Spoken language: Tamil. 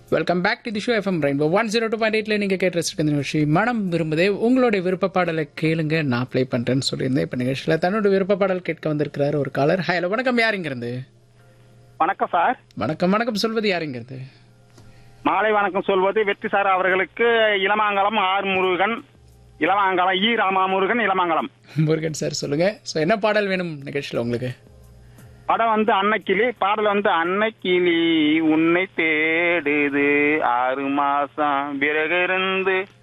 welcome back to the show FM Rainbow one zero two point எயிட்ல நீங்க கேட்டு ரசிக்க இந்த நிகழ்ச்சி மனம் விரும்புதே உங்களுடைய விருப்ப பாடலை கேளுங்க நான் ப்ளே பண்றேன்னு சொல்லியிருந்தேன் இப்ப நிகழ்ச்சியில தன்னோட விருப்ப பாடல் கேட்க வந்திருக்கிறார் ஒரு காலர் ஹலோ வணக்கம் யாருங்கிறது வணக்கம் சார் வணக்கம் வணக்கம் சொல்வது யாருங்கிறது மாலை வணக்கம் சொல்வது வெற்றி சார் அவர்களுக்கு Ilamangalam R Murugan Ilamangalam E Ramamurugan Ilamangalam Murugan sir சொல்லுங்க ஸோ என்ன பாடல் வேணும் நிகழ்ச்சியில் உங்களுக்கு படம் வந்து அன்னைக்கிளி பாடல் வந்து அன்னைக்கிளி உன்னை தேடுது ஆறு மாசம் பிறகு இருந்து